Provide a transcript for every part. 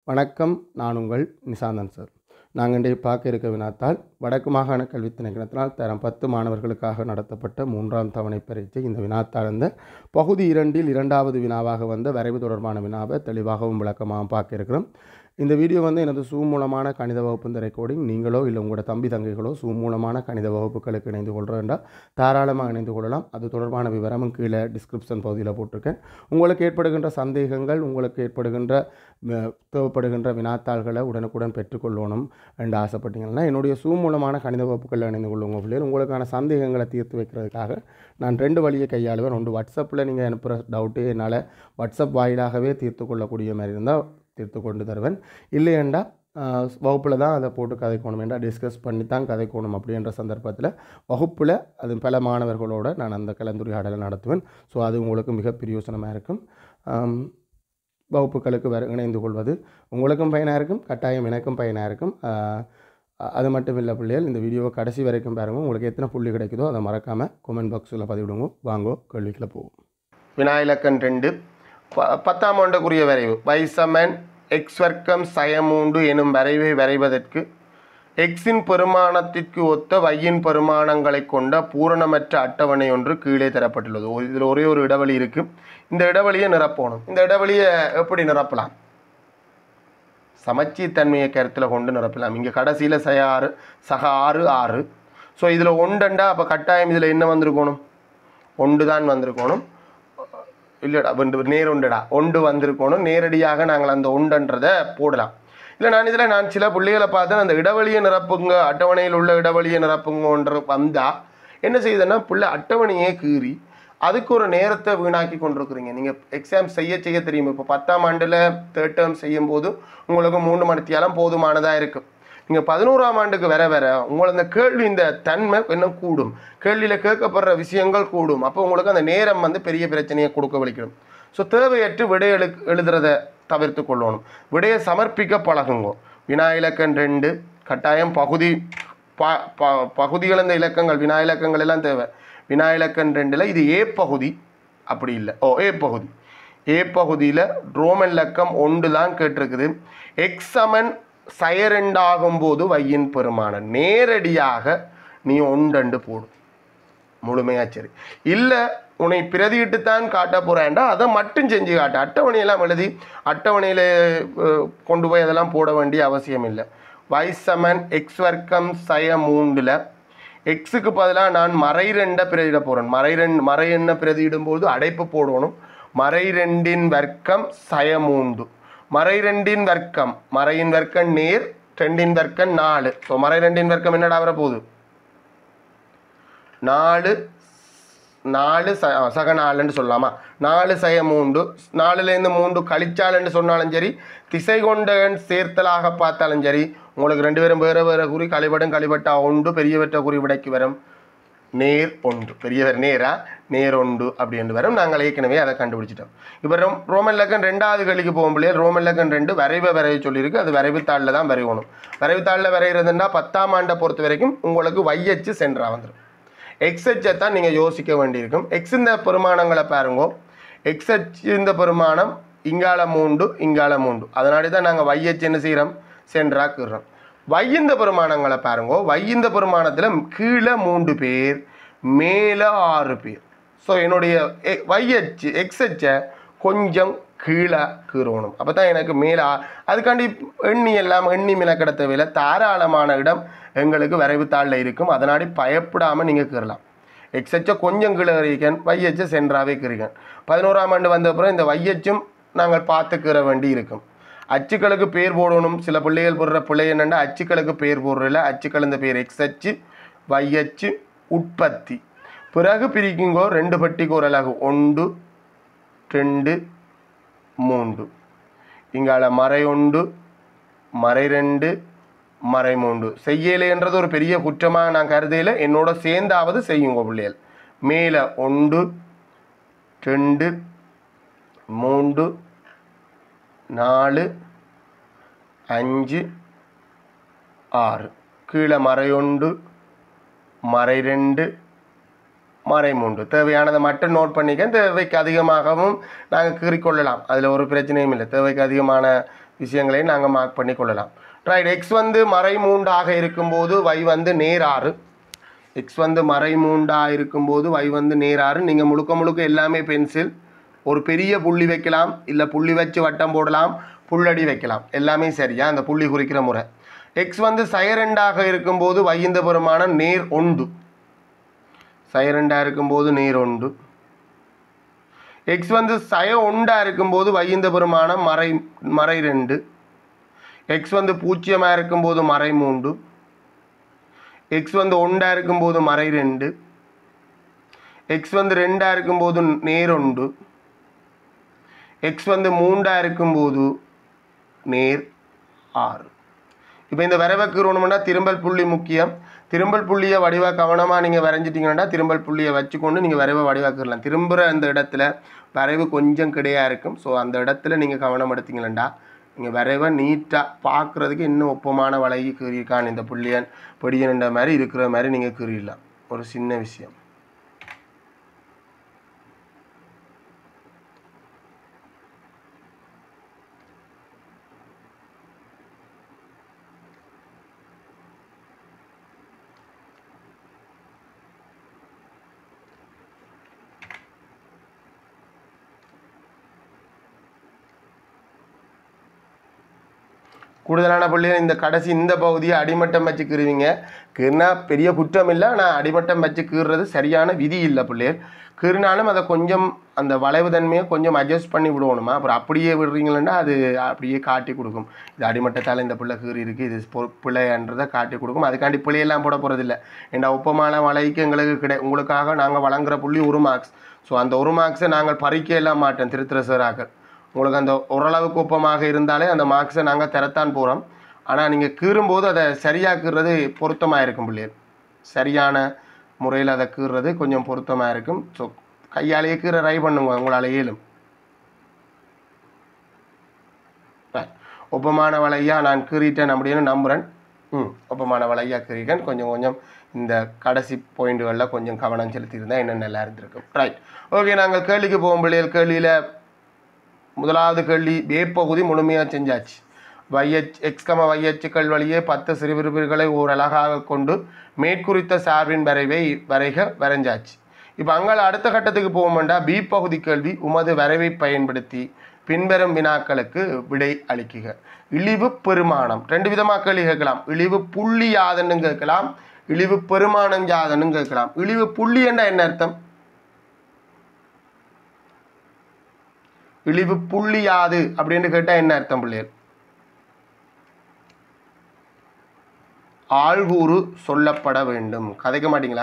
வணக்கம் நான் உங்கள் நிசாந்தன் சார் நாங்கள் இன்றைய பார்க்க இருக்க வினாத்தால் வடக்கு மாகாண கல்வித் திணைக்களத்தினால் தரம் பத்து மாணவர்களுக்காக நடத்தப்பட்ட மூன்றாம் தவணை பரீட்சை இந்த வினாத்தால் இருந்த பகுதி இரண்டில் இரண்டாவது வினாவாக வந்த வரைவு தொடர்பான வினாவை தெளிவாகவும் விளக்கமாகவும் பார்க்க இருக்கிறோம் இந்த வீடியோ வந்து எனது சூ மூலமான கணித வகுப்பு இந்த ரெக்கார்டிங் நீங்களோ இல்லை உங்களோட தம்பி தங்கைகளோ சூ மூலமான கணித வகுப்புகளுக்கு இணைந்து கொள்கிறேன்டா தாராளமாக இணைந்து கொள்ளலாம் அது தொடர்பான விவரமும் கீழே டிஸ்கிரிப்ஷன் பகுதியில் போட்டிருக்கேன் உங்களுக்கு ஏற்படுகின்ற சந்தேகங்கள் உங்களுக்கு ஏற்படுகின்ற அஹ், தேவைப்படுகின்ற வினாத்தாள்களை உடனுக்குடன் பெற்றுக்கொள்ளணும் என்று ஆசைப்பட்டீங்கன்னா என்னுடைய சூ மூலமான கணித வகுப்புகளில் இணைந்து கொள்ளுங்க பிள்ளைகள் உங்களுக்கான சந்தேகங்களை தீர்த்து வைக்கிறதுக்காக நான் ரெண்டு வழியை கையாளுவேன் ஒன்று வாட்ஸ்அப்பில் நீங்கள் அனுப்புகிற டவுட்டு என்னால் வாட்ஸ்அப் வாயிலாகவே தீர்த்து கொள்ளக்கூடிய மாதிரி இருந்தால் தீர்த்து கொண்டு தருவேன் இல்லையெண்டா வகுப்பில் தான் அதை போட்டு கதைக்கணும் என்றால் டிஸ்கஸ் பண்ணி தான் கதைக்கணும் அப்படின்ற சந்தர்ப்பத்தில் வகுப்பில் அது பல மாணவர்களோட நான் அந்த கலந்துரையாடலை நடத்துவேன் ஸோ அது உங்களுக்கு மிக பிரயோசனமாக இருக்கும் ஆம், வகுப்புகளுக்கு வர இணைந்து கொள்வது உங்களுக்கும் பயனாக இருக்கும் கட்டாயம் எனக்கும் பயனாக இருக்கும் ஆஹ், அது மட்டும் இல்லை பிள்ளைகள் இந்த வீடியோவை கடைசி வரைக்கும் பாருங்க உங்களுக்கு எத்தனை புள்ளி கிடைக்குதோ அதை மறக்காமல் கமெண்ட் பாக்ஸில் பதிவிடுங்க வாங்கோ கேள்விக்குள்ள போவோம் வினாயிலக்கன் ரெண்டு ப பத்தாம் ஆண்டுக்குரிய வரைவு வைசமன் எக்ஸ் வர்க்கம் சயமூண்டு எனும் வரைவை வரைவதற்கு எக்ஸின் பெருமானத்திற்கு ஒத்த வையின் பெருமானங்களை கொண்ட பூரணமற்ற அட்டவணை ஒன்று கீழே தரப்பட்டுள்ளது இதில் ஒரே ஒரு இடைவெளி இருக்குது இந்த இடைவெளியை நிரப்பணும் இந்த இடைவெளியை எப்படி நிரப்பலாம் சமச்சீர்தன்மையை கருத்தில் கொண்டு நிரப்பலாம் இங்கே கடைசியில் சய ஆறு சக ஆறு ஆறு ஸோ இதில் ஒண்டண்டா அப்போ கட்டாயம் இதில் என்ன வந்திருக்கணும் ஒன்று தான் வந்திருக்கணும் இல்லைடா வந்து நேர் உண்டுடா ஒன்று வந்திருக்கணும் நேரடியாக நாங்கள் அந்த உண்டுன்றதை போடலாம் இல்லை நான் இதில் நான் சில புள்ளிகளை பார்த்தேன் அந்த இடைவெளியை நிரப்புங்க அட்டவணையில் உள்ள இடைவெளியை நிரப்புங்கன்ற வந்தால் என்ன செய்யுதுன்னா புள்ள அட்டவணையே கீறி அதுக்கு ஒரு நேரத்தை வீணாக்கி கொண்டிருக்கிறீங்க நீங்கள் எக்ஸாம் செய்ய செய்ய தெரியும் இப்போ பத்தாம் ஆண்டில் தேர்ட் டேர்ம் செய்யும்போது உங்களுக்கு மூணு மணித்தியாலம் போதுமானதாக இருக்கும் நீங்கள் பதினோராம் ஆண்டுக்கு வர வர உங்களை அந்த கேள்வி இந்த தன்மை இன்னும் கூடும் கேள்வியில் கேட்கப்படுற விஷயங்கள் கூடும் அப்போ உங்களுக்கு அந்த நேரம் வந்து பெரிய பிரச்சனையை கொடுக்க வலிக்கணும் ஸோ தேவையற்று விடை எழு எழுதுறத தவிர்த்து கொள்ளணும் விடையை சமர்ப்பிக்க பழகுங்க வினா இலக்கண் ரெண்டு கட்டாயம் பகுதி ப ப பகுதிகள் இந்த இலக்கங்கள் வினா இலக்கங்கள் எல்லாம் தேவை வினா இலக்கண் ரெண்டில் இது ஏ பகுதி அப்படி இல்லை ஓ ஏ பகுதி ஏ பகுதியில் ரோமன் இலக்கம் ஒன்று தான் கேட்டிருக்குது எக்ஸ் சமன் சயரெண்டாகும் போது வையின் பெருமானம் நேரடியாக நீ ஒன்றண்டு போடு முழுமையாக சரி இல்லை உன்னை பிரதியிட்டுத்தான் காட்ட போகிறேன்டா அதை மட்டும் செஞ்சு காட்டு அட்டவணையெல்லாம் எழுதி அட்டவணையில் அஹ், கொண்டு போய் அதெல்லாம் போட வேண்டிய அவசியம் இல்லை வைசமன் எக்ஸ் வர்க்கம் சய மூண்டில் எக்ஸுக்கு பதிலாக நான் மறை ரெண்டை பிரதியிட போகிறேன் மறை ரெண்டு மறை என்ன பிரதியிடும்போது அடைப்பு போடணும் மறை ரெண்டின் வர்க்கம் சய மூண்டு மறை ரெண்டின் வர்க்கம் மறையின் வர்க்கம் நேர் ரெண்டின் வர்க்கம் நாலு ஸோ மறை ரெண்டின் வர்க்கம் என்னடா வர போகுது நாலு நாலு ச சக நாலுன்னு சொல்லலாமா நாலு சய மூண்டு நாலுலேருந்து மூன்று கழிச்சாலுன்னு சொன்னாலும் சரி திசை கொண்ட சேர்த்தலாக பார்த்தாலும் சரி உங்களுக்கு ரெண்டு பேரும் வேறு வேறு குறி கழிபடும் கழிபட்டா ஒன்று பெரியவற்ற குறி விடைக்கு வரும் நேர் ஒன்று பெரியவர் நேரா நேர் ஒன்று அப்படின்னு வரும் நாங்கள் ஏற்கனவே அதை கண்டுபிடிச்சிட்டோம் இப்போ ரோம் ரோமன் லக்கன் ரெண்டாவது கழிக்கு போகும் பிள்ளையா ரோமன் லக்கன் ரெண்டு வரைவை வரைய சொல்லியிருக்கு அது வரைவுத்தாளில் தான் வரையணும் வரைவுத்தாளில் வரைகிறதுன்னா பத்தாம் ஆண்டை பொறுத்த வரைக்கும் உங்களுக்கு வையச்சு சென்றா வந்துடும் எக்ஸ்ஹெச்சை தான் நீங்கள் யோசிக்க வேண்டியிருக்கும் எக்ஸ் இந்த பெருமானங்களை பாருங்க எக்ஸ்ஹெச் இந்த பெருமானம் இங்கால மூண்டு இங்கால மூண்டு அதனால தான் நாங்கள் வையச் என்ன செய்கிறோம் சென்றாக்குறோம் வையந்த பெருமானங்களை பாருங்க வையந்த பெருமானத்தில் கீழே மூன்று பேர் மேலே ஆறு பேர் ஸோ என்னுடைய வையச்சு எக்ஸ்ஹெச்சை கொஞ்சம் கீழே கீறணும் அப்போ தான் எனக்கு மேலே ஆ- அதுக்காண்டி எண்ணி எல்லாம் எண்ணி மினக்கட தேவையில்லை தாராளமான இடம் எங்களுக்கு வரைவுத்தாளில் இருக்கும் அதனாடி பயப்படாமல் நீங்கள் கீறலாம் எக்ஸ்ஹெச்சை கொஞ்சம் கீழே கறிக்கன் வையச்சை சென்றாவே கீறிக்கன் பதினோராம் ஆண்டு வந்த அப்புறம் இந்த வையச்சும் நாங்கள் பார்த்து கீற வேண்டி இருக்கும் அச்சுக்களுக்கு பேர் போடணும் சில பிள்ளைகள் போடுற பிள்ளை என்னென்னா அச்சுக்களுக்கு பேர் போடுறதில்ல அச்சுக்கள் இந்த பேர் எக்ஸ்ஹெச்சு வையச்சு உற்பத்தி பிறகு பிரிக்குங்கோ ரெண்டு பட்டிக்கு ஒரு அலகு ஒன்று ரெண்டு மூன்று இங்கால மறை ஒன்று மறை ரெண்டு மறை மூன்று செய்யலைன்றது ஒரு பெரிய குற்றமாக நான் கருதையில் என்னோட சேர்ந்தாவது செய்யுங்க பிள்ளைகள் மேலே ஒன்று ரெண்டு மூன்று நாலு அஞ்சு ஆறு கீழே மறை ஒன்று மறை ரெண்டு மறை மூன்று தேவையானதை மட்டும் நோட் பண்ணிக்க தேவைக்கு அதிகமாகவும் நாங்கள் கீறிக்கொள்ளலாம் அதில் ஒரு பிரச்சனையும் இல்லை தேவைக்கு அதிகமான விஷயங்களை நாங்கள் மார்க் பண்ணி கொள்ளலாம் ரைட் எக்ஸ் வந்து மறை மூண்டாக இருக்கும்போது y வந்து நேராறு எக்ஸ் வந்து மறை மூண்டாக இருக்கும்போது y வந்து நேராறு நீங்கள் முழுக்க முழுக்க எல்லாமே பென்சில் ஒரு பெரிய புள்ளி வைக்கலாம் இல்லை புள்ளி வச்சு வட்டம் போடலாம் புள்ளடி வைக்கலாம் எல்லாமே சரியா அந்த புள்ளி குறிக்கிற முறை எக்ஸ் வந்து சயரெண்டாக இருக்கும்போது வைந்த பெருமானம் நேர் ஒண்டு சயரெண்டாக இருக்கும்போது நேர் ஒண்டு எக்ஸ் வந்து சய ஒண்டா இருக்கும்போது வைந்த பெருமானம் மறை மறை ரெண்டு எக்ஸ் வந்து பூஜ்ஜியமாக இருக்கும்போது மறை மூன்று எக்ஸ் வந்து ஒண்டா இருக்கும்போது மறை ரெண்டு எக்ஸ் வந்து ரெண்டா இருக்கும்போது நேர் ஒன்று எக்ஸ் வந்து மூண்டா இருக்கும்போது நேர் ஆறு இப்போ இந்த வரைவை கீறணும்னா திரும்பல் புள்ளி முக்கியம் திரும்பல் புள்ளியை வடிவாக கவனமாக நீங்கள் வரைஞ்சிட்டிங்கன்னா திரும்பல் புள்ளியை வச்சுக்கொண்டு நீங்கள் வரைவை வடிவாக்கிடலாம் திரும்புகிற அந்த இடத்துல வரைவு கொஞ்சம் கிடையா இருக்கும் ஸோ அந்த இடத்துல நீங்கள் கவனம் எடுத்தீங்களா நீங்கள் வரைவை நீட்டாக பார்க்குறதுக்கு இன்னும் ஒப்பமான வளைகி கீறியிருக்கான் இந்த புள்ளியன் பொடியன்ன்ற மாதிரி இருக்கிற மாதிரி நீங்கள் கீறிடலாம் ஒரு சின்ன விஷயம் கூடுதலான பிள்ளைகள் இந்த கடைசி இந்த பகுதியை அடிமட்டம் வச்சு கீறுவீங்க கீறினா பெரிய குற்றம் இல்லை ஆனால் அடிமட்டம் வச்சு கீறுறது சரியான விதி இல்லை பிள்ளைகள் கீறினாலும் அதை கொஞ்சம் அந்த வளைவு தன்மையை கொஞ்சம் அட்ஜஸ்ட் பண்ணி விடுவணுமா அப்புறம் அப்படியே விடுறீங்களா அது அப்படியே காட்டி கொடுக்கும் இது அடிமட்டத்தால் இந்த பிள்ளை கீறி இருக்குது இது பொ- பிள்ளைன்றதை காட்டி கொடுக்கும் அதுக்காண்டி பிள்ளையெல்லாம் போட போகிறதில்ல ஏன்னா ஒப்பமான வலைக்கு எங்களுக்கு கிடை உங்களுக்காக நாங்கள் வழங்குற புள்ளி ஒரு மார்க்ஸ் ஸோ அந்த ஒரு மார்க்ஸை நாங்கள் பறிக்க எல்லாம் மாட்டோம் திருத்திர சாராக்கள் உங்களுக்கு அந்த ஓரளவுக்கு ஒப்பமாக இருந்தாலே அந்த மார்க்ஸை நாங்கள் தரத்தான் போகிறோம் ஆனால் நீங்கள் கீறும்போது அதை சரியாக்குறது பொருத்தமாக இருக்கும் பிள்ளைகள் சரியான முறையில் அதை கீறுறது கொஞ்சம் பொருத்தமாக இருக்கும் ஸோ கையாலேயே கீற ட்ரை பண்ணுங்க உங்களால் இயலும் Right. ஒப்பமான வலையா நான் கீறிட்டேன் அப்படின்னு நம்புகிறேன் ம் ஒப்பமான வலையா கீறிட்டேன் கொஞ்சம் கொஞ்சம் இந்த கடைசி பாயிண்ட்டுகளில் கொஞ்சம் கவனம் செலுத்தியிருந்தா இன்னும் நல்லா இருந்திருக்கும் ரைட் ஓகே நாங்கள் கேள்விக்கு போகும் பிள்ளைகள் கேள்வியில் முதலாவது கேள்வி வேப்பகுதி முழுமையாக செஞ்சாச்சு வையச் எக்ஸ்கம வையச்சுக்கள் வழியே பத்து சிறுபிரிவுகளை ஓர் அழகாக கொண்டு மேற்குறித்த சார்பின் வரைவை வரைக வரைஞ்சாச்சு இப்போ அங்கால அடுத்த கட்டத்துக்கு போவோம்டா பி பகுதி கேள்வி உமது வரைவை பயன்படுத்தி பின்வரும் வினாக்களுக்கு விடை அளிக்குக இழிவு பெருமானம் ரெண்டு விதமாக கேள்வி கேட்கலாம் இழிவு புள்ளி யாதன்னு கேட்கலாம் இழிவு பெருமானம் யாதன்னு கேட்கலாம் இழிவு புள்ளி என்ற என்ன அர்த்தம் இழிவு புள்ளி யாது அப்படின்னு கேட்டா என்ன அர்த்தம் பிள்ளைகள் ஆள்கூறு சொல்லப்பட வேண்டும் கதைக்க மாட்டீங்களா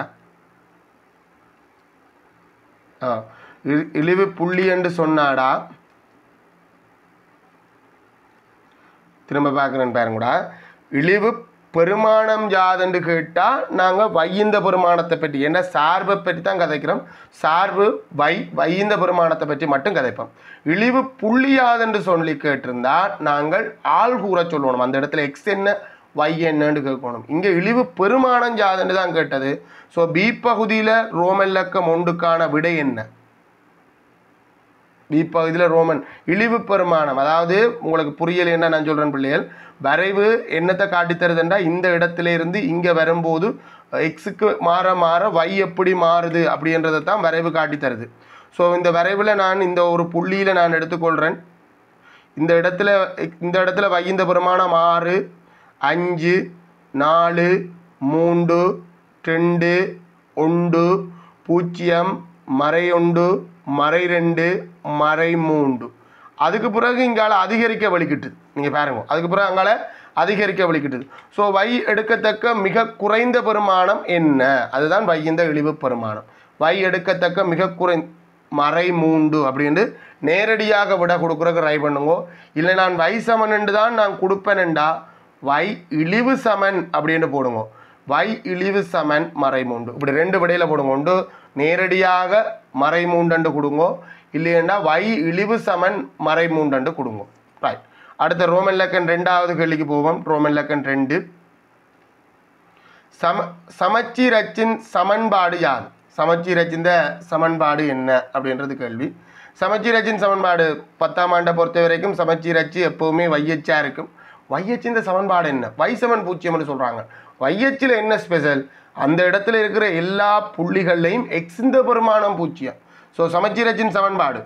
ஆ இ- இழிவு புள்ளி என்று சொன்னாடா திரும்ப பார்க்குறேன் பாருங்கடா இழிவு பெருமானம் யாதென்று கேட்டால் நாங்கள் வையந்த பெருமானத்தை பற்றி ஏன்னா சார்பை பற்றி தான் கதைக்கிறோம் சார்பு வை வையந்த பெருமானத்தை பற்றி மட்டும் கதைப்போம் இழிவு புள்ளி யாதென்று சொல்லி கேட்டிருந்தா நாங்கள் ஆள் கூற சொல்லணும் அந்த இடத்துல எக்ஸ் என்ன வை என்னன்னு கேட்கணும் இங்கே இழிவு பெருமானம் யாதென்று தான் கேட்டது ஸோ பி பகுதியில் ரோமல்லக்கம் ஒன்றுக்கான விடை என்ன பி பகுதியில் ரோமன் இழிவு பெருமானம் அதாவது உங்களுக்கு புரியல என்ன நான் சொல்கிறேன் பிள்ளைகள் வரைவு என்னத்தை காட்டித் தருதுன்றா இந்த இடத்துல இருந்து இங்கே வரும்போது எக்ஸுக்கு மாற மாற y எப்படி மாறுது அப்படின்றதை தான் வரைவு காட்டித் தருது ஸோ இந்த வரைவில் நான் இந்த ஒரு புள்ளியில் நான் எடுத்துக்கொள்கிறேன் இந்த இடத்துல இந்த இடத்துல வைந்த பெருமானம் ஆறு அஞ்சு நாலு மூன்று ரெண்டு ஒன்று பூஜ்ஜியம் மறை ஒன்று மறை ரெண்டு மறை மூன்று அதுக்கு பிறகு இங்கால அதிகரிக்க வலிக்கிட்டுது நீங்கள் பாருங்க அதுக்கு பிறகு அங்கால அதிகரிக்க வலிக்கிட்டுது ஸோ வை எடுக்கத்தக்க மிக குறைந்த பெருமானம் என்ன அதுதான் வையந்த இழிவு பெருமானம் வை எடுக்கத்தக்க மிக குறை மறை மூண்டு அப்படின்னு நேரடியாக விட கொடுக்குறக்கு ட்ரை பண்ணுங்க இல்லை நான் வை சமன் தான் நான் கொடுப்பேன்டா வை இழிவு சமன் அப்படின்னு போடுங்க வை இழிவு சமன் மறை மூண்டு இப்படி ரெண்டு விடையில் போடுங்க ஒன்று நேரடியாக மறை மூண்டண்டு கொடுங்க இல்லையண்டா வை இழிவு சமன் மறை மூண்டண்டு கொடுங்க ரைட் அடுத்த ரோமன் லக்கன் ரெண்டாவது கேள்விக்கு போவோம் ரோமன் லக்கன் ரெண்டு சம சமச்சீரச்சின் சமன்பாடு யாது சமச்சீரச்சின் சமன்பாடு என்ன அப்படின்றது கேள்வி சமச்சீரச்சின் சமன்பாடு பத்தாம் ஆண்டை பொறுத்த வரைக்கும் சமச்சீரச்சு எப்போவுமே வையச்சா இருக்கும் வையச்சு இந்த சமன்பாடு என்ன வைசமன் பூச்சியம்னு சொல்கிறாங்க வையச்சில் என்ன ஸ்பெஷல் அந்த இடத்துல இருக்கிற எல்லா புள்ளிகள்லையும் எக்ஸ் இந்த பெருமானம் பூச்சியம் ஸோ சமச்சீரச்சின் சமன்பாடு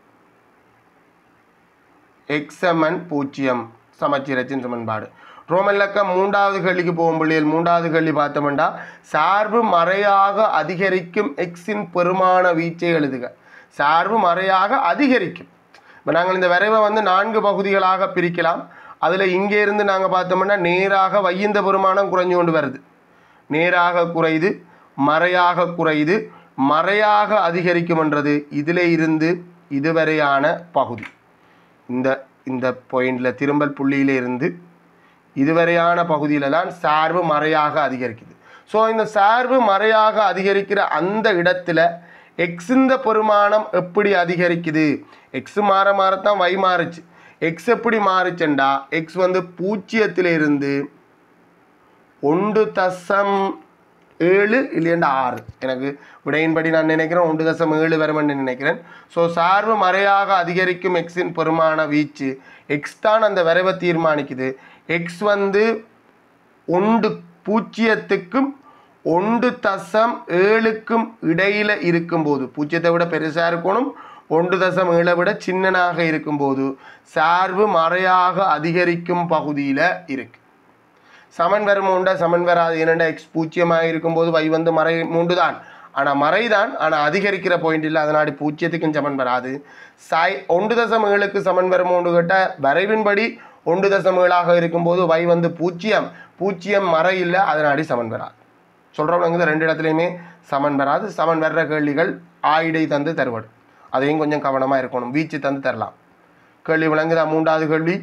எக்ஸமன் பூஜ்ஜியம் சமச்சீரச்சின் சமன்பாடு ரோமன் இலக்கம் மூன்றாவது கேள்விக்கு போகும் பிள்ளைகள் மூன்றாவது கேள்வி பார்த்தோம்னா சார்பு மறையாக அதிகரிக்கும் எக்ஸின் பெருமான வீச்சை எழுதுக சார்பு மறையாக அதிகரிக்கும் இப்போ நாங்கள் இந்த வரைவை வந்து நான்கு பகுதிகளாக பிரிக்கலாம் அதில் இங்கே இருந்து நாங்கள் பார்த்தோம்னா நேராக வையந்த பெருமானம் குறைஞ்சு கொண்டு வருது நேராக குறைது மறையாக குறைது மறையாக அதிகரிக்கும்ன்றது இதில் இருந்து இதுவரையான பகுதி இந்த இந்த பாயிண்டில் திரும்பல் புள்ளியில இருந்து இதுவரையான பகுதியில் தான் சார்பு மறையாக அதிகரிக்குது ஸோ இந்த சார்பு மறையாக அதிகரிக்கிற அந்த இடத்துல எக்ஸ் இந்த பெருமானம் எப்படி அதிகரிக்குது எக்ஸ் மாற மாறத்தான் y மாறுச்சு எக்ஸ் எப்படி மாறுச்சுண்டா எக்ஸ் வந்து பூஜ்ஜியத்தில் இருந்து ஒன்று தசம் ஏழு இல்லையண்டா ஆறு எனக்கு விடையின்படி நான் நினைக்கிறேன் ஒன்று தசம் ஏழு வருமென்று நினைக்கிறேன் ஸோ சார்பு மறையாக அதிகரிக்கும் எக்ஸின் பெருமான வீச்சு எக்ஸ் தான் அந்த வரைவை தீர்மானிக்குது எக்ஸ் வந்து ஒன்று பூஜ்ஜியத்துக்கும் ஒன்று தசம் ஏழுக்கும் இடையில இருக்கும்போது பூஜ்ஜியத்தை விட பெருசாக இருக்கணும் ஒன்று தசம் ஏழை விட சின்னனாக இருக்கும்போது சார்பு மறையாக அதிகரிக்கும் பகுதியில் இருக்கு சமன் வரும் உண்டா சமன் வராது என்னென்ன எக்ஸ் பூஜ்ஜியமாக இருக்கும்போது y வந்து மறை மூன்று தான் ஆனால் மறைதான் ஆனால் அதிகரிக்கிற பாயிண்ட் இல்லை அதனாடி பூஜ்ஜியத்துக்கும் சமன் வராது சாய் ஒன்று தசம் ஏழுக்கு சமன் வரும் உண்டு கேட்டால் வரைவின்படி ஒன்று தசம் ஏழாக இருக்கும்போது y வந்து பூஜ்ஜியம் பூஜ்ஜியம் மறை இல்லை அதனாடி சமன் வராது சொல்கிறவங்க ரெண்டு இடத்துலையுமே சமன் வராது சமன் வர்ற கேள்விகள் ஆயிடை தந்து தருவடு அதையும் கொஞ்சம் கவனமாக இருக்கணும் வீச்சு தந்து தரலாம் கேள்வி விளங்குதா மூன்றாவது கேள்வி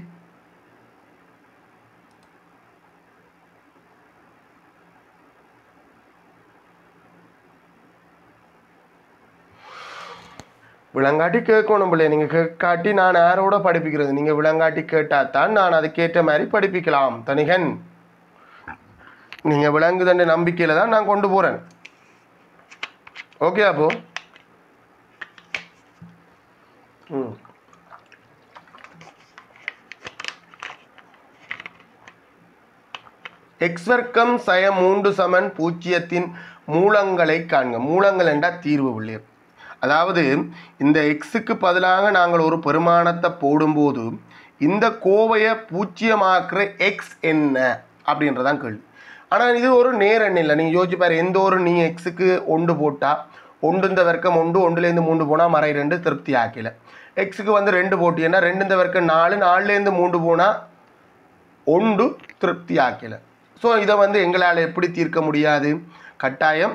விளங்காட்டி கேட்கணும் பிள்ளை நீங்கள் கேட்காட்டி நான் யாரோட படிப்பிக்கிறது நீங்கள் விளங்காட்டி கேட்டால் தான் நான் அதுக்கேற்ற மாதிரி படிப்பிக்கலாம் தனிகன் நீங்கள் விளங்குதண்ட நம்பிக்கையில் தான் நான் கொண்டு போகிறேன் ஓகே அப்போ ம் எக்ஸ் வர்க்கம் சய மூன்று சமன் பூஜ்ஜியத்தின் மூலங்களை காண்க மூலங்கள் என்றால் தீர்வு உள்ளீர் அதாவது இந்த எக்ஸுக்கு பதிலாக நாங்கள் ஒரு பெருமானத்தை போடும்போது இந்த கோவையை பூஜ்ஜியமாக்குற எக்ஸ் என்ன அப்படின்றதான் கேள்வி ஆனால் இது ஒரு நேர் எண் இல்லை நீங்கள் யோசிச்சு பாரு எந்த ஒரு நீ எக்ஸுக்கு ஒன்று போட்டால் ஒன்று இந்த வர்க்கம் ஒன்று ஒன்றுலேருந்து மூன்று போனால் மறை ரெண்டு திருப்தி ஆக்கல எக்ஸுக்கு வந்து ரெண்டு போட்டியன்னா ரெண்டு இந்த வர்க்கம் நாலு நாலுலேருந்து மூன்று போனால் ஒன்று திருப்தி ஆக்கல ஸோ இதை வந்து எங்களால் எப்படி தீர்க்க முடியாது கட்டாயம்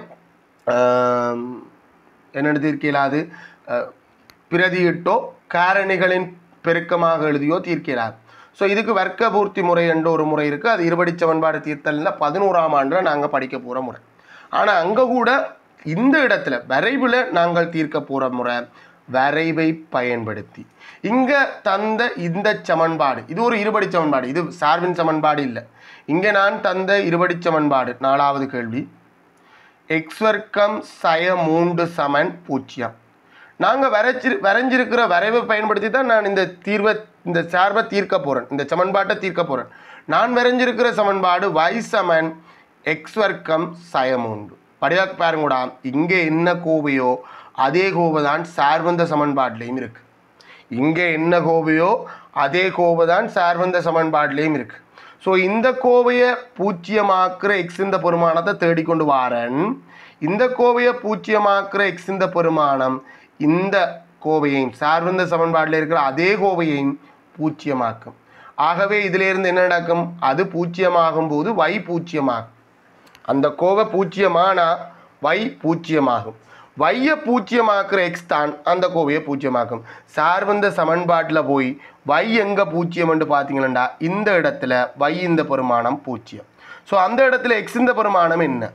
ஆம், என்னென்னு தீர்க்க இயலாது அஹ், பிரதியிட்டோ காரணிகளின் பெருக்கமாக எழுதியோ தீர்க்க இயலாது ஸோ இதுக்கு வர்க்க பூர்த்தி முறை என்ற ஒரு முறை இருக்குது அது இருபடி சமன்பாடு தீர்த்தல்ல பதினோராம் ஆண்டில் நாங்கள் படிக்க போகிற முறை ஆனால் அங்கே கூட இந்த இடத்துல வரைவில் நாங்கள் தீர்க்க போகிற முறை வரைவை பயன்படுத்தி இங்கே தந்த இந்த சமன்பாடு இது ஒரு இருபடி சமன்பாடு இது சார்பின் சமன்பாடு இல்லை இங்கே நான் தந்த இருபடி சமன்பாடு நாலாவது கேள்வி எக்ஸ் வர்க்கம் சய மூன்று சமன் பூஜ்ஜியம் நாங்கள் வரைச்சி வரைஞ்சிருக்கிற வரைவை பயன்படுத்தி தான் நான் இந்த தீர்வை இந்த சார்பை தீர்க்க போகிறேன் இந்த சமன்பாட்டை தீர்க்க போகிறேன் நான் வரைஞ்சிருக்கிற சமன்பாடு y சமன் எக்ஸ் வர்க்கம் சய மூன்று படியாக பாருங்கூடா இங்கே என்ன கோவையோ அதே கோவை தான் சார்பந்த சமன்பாட்டிலையும் இருக்குது இங்கே என்ன கோவையோ அதே கோவை தான் சார்பந்த சமன்பாட்டிலையும் இருக்கு ஸோ இந்த கோவையை பூஜ்ஜியமாக்குற எக்ஸ் இந்த பெருமானத்தை தேடிக்கொண்டு வாரன் இந்த கோவையை பூஜ்ஜியமாக்குற எக்ஸ் இந்த பெருமானம் இந்த கோவையையும் சார்பந்த சமன்பாட்டில் இருக்கிற அதே கோவையையும் பூஜ்ஜியமாக்கும் ஆகவே இதிலிருந்து என்ன நடக்கும் அது பூஜ்ஜியமாகும் போது y பூஜ்ஜியமாகும் அந்த கோவை பூஜ்ஜியமானா y பூஜ்ஜியமாகும் வைய பூஜ்ஜியமாக்குற எக்ஸ் தான் அந்த கோவையை பூஜ்ஜியமாக்கும் சார்பந்த சமன்பாட்டில் போய் y எங்க பூஜ்ஜியம்னு பார்த்தீங்கன்னா இந்த இடத்துல y இந்த பெருமானம் பூஜ்ஜியம் ஸோ அந்த இடத்துல எக்ஸ் இந்த பெருமானம் என்ன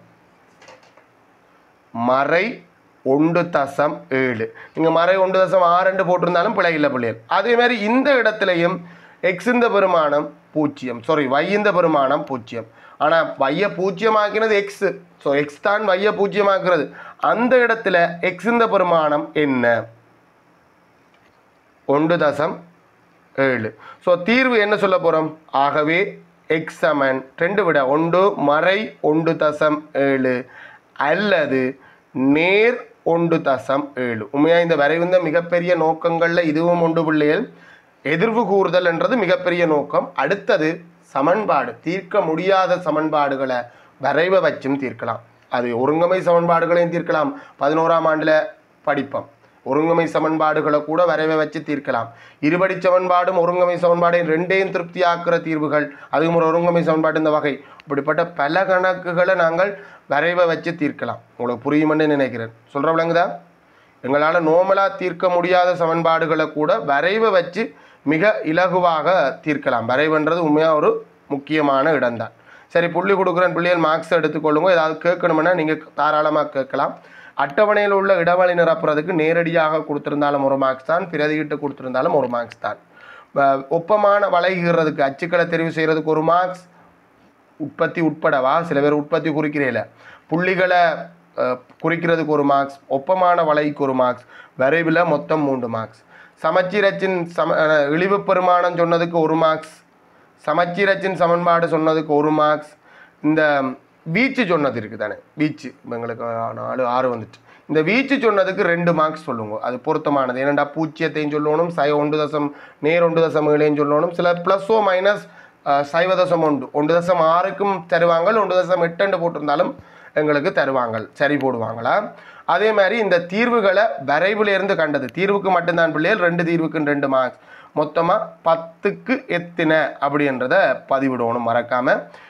மறை ஒன்று தசம் ஏழு நீங்கள் மறை ஒன்று தசம் ஆறுண்டு போட்டிருந்தாலும் பிழை இல்லை பிள்ளைகள் அதே மாதிரி இந்த இடத்துலையும் எக்ஸ் இந்த பெருமானம் பூஜ்ஜியம் சாரி y இந்த பெருமானம் பூஜ்ஜியம் ஆனால் வைய பூஜ்ஜியமாக்கினது எக்ஸ் ஸோ எக்ஸ் தான் வைய பூஜ்ஜியமாக்குறது அந்த இடத்துல எக்ஸ் இந்த பெருமானம் என்ன ஒன்று தசம் ஏழு ஸோ தீர்வு என்ன சொல்ல போகிறோம் ஆகவே எக்ஸ் சமன் ரெண்டு விட ஒன்று மறை ஒன்று தசம் ஏழு அல்லது நேர் ஒன்று தசம் ஏழு உண்மையாக இந்த வரைவுந்த மிகப்பெரிய நோக்கங்களில் இதுவும் ஒன்று பிள்ளைகள் எதிர்வு கூறுதல் என்றது மிகப்பெரிய நோக்கம் அடுத்தது சமன்பாடு தீர்க்க முடியாத சமன்பாடுகளை வரைவ வச்சும் தீர்க்கலாம் அது ஒருங்கமை சமன்பாடுகளையும் தீர்க்கலாம் பதினோராம் ஆண்டில் படிப்போம் ஒருங்கமை சமன்பாடுகளை கூட வரைவை வச்சு தீர்க்கலாம் இருபடி சமன்பாடும் ஒருங்கமை சமன்பாடையும் ரெண்டையும் திருப்தியாக்குற தீர்வுகள் அதுவும் ஒரு ஒருங்கமை சமன்பாடு இந்த வகை இப்படிப்பட்ட பல கணக்குகளை நாங்கள் வரைவை வச்சு தீர்க்கலாம் உங்களுக்கு புரியுமென்னு நினைக்கிறேன் சொல்கிற விளங்குதா எங்களால் நோமலாக தீர்க்க முடியாத சமன்பாடுகளை கூட வரைவை வச்சு மிக இலகுவாக தீர்க்கலாம் வரைவுன்றது உண்மையாக ஒரு முக்கியமான இடம்தான் சரி புள்ளி கொடுக்குறேன் பிள்ளைகள் மார்க்ஸ் எடுத்துக்கொள்ளுங்க ஏதாவது கேட்கணும்னா நீங்கள் தாராளமாக கேட்கலாம் அட்டவணையில் உள்ள இடவழி நிரப்புறதுக்கு நேரடியாக கொடுத்துருந்தாலும் ஒரு மார்க்ஸ் தான் பிரதியிட்டு கொடுத்துருந்தாலும் ஒரு மார்க்ஸ் தான் வ- ஒப்பமான வளைகிறதுக்கு அச்சுக்களை தெரிவு செய்கிறதுக்கு ஒரு மார்க்ஸ் உற்பத்தி உட்படவா சில பேர் உற்பத்தி குறிக்கிறீல புள்ளிகளை அஹ், குறிக்கிறதுக்கு ஒரு மார்க்ஸ் ஒப்பமான வலைக்கு ஒரு மார்க்ஸ் வரைவில் மொத்தம் மூன்று மார்க்ஸ் சமச்சீரச்சின் சம அஹ், இழிவு பெருமானம் சொன்னதுக்கு ஒரு மார்க்ஸ் சமச்சீரச்சின் சமன்பாடு சொன்னதுக்கு ஒரு மார்க்ஸ் இந்த வீச்சு சொன்னது இருக்குது தானே வீச்சு இப்ப எங்களுக்கு நாலு ஆறு வந்துட்டு இந்த வீச்சு சொன்னதுக்கு ரெண்டு மார்க்ஸ் சொல்லுங்க அது பொருத்தமானது ஏனண்டா பூச்சியத்தையும் சொல்லணும் சை ஒன்று தசம் நேர் ஒன்று தசம் ஏழையும் சொல்லணும் சில ப்ளஸ்ஸோ மைனஸ் சைவ தசம் ஒன்று ஒன்று தசம் ஆறுக்கும் தருவாங்க ஒன்று தசம் எட்டுன்னு போட்டிருந்தாலும் எங்களுக்கு தருவாங்க சரி போடுவாங்களா அதே மாதிரி இந்த தீர்வுகளை வரைவில் இருந்து கண்டது தீர்வுக்கு மட்டும்தான் பிள்ளைகள் ரெண்டு தீர்வுக்கு ரெண்டு மார்க்ஸ் மொத்தமாக பத்துக்கு எத்தனை அப்படின்றத பதிவிடணும் மறக்காமல்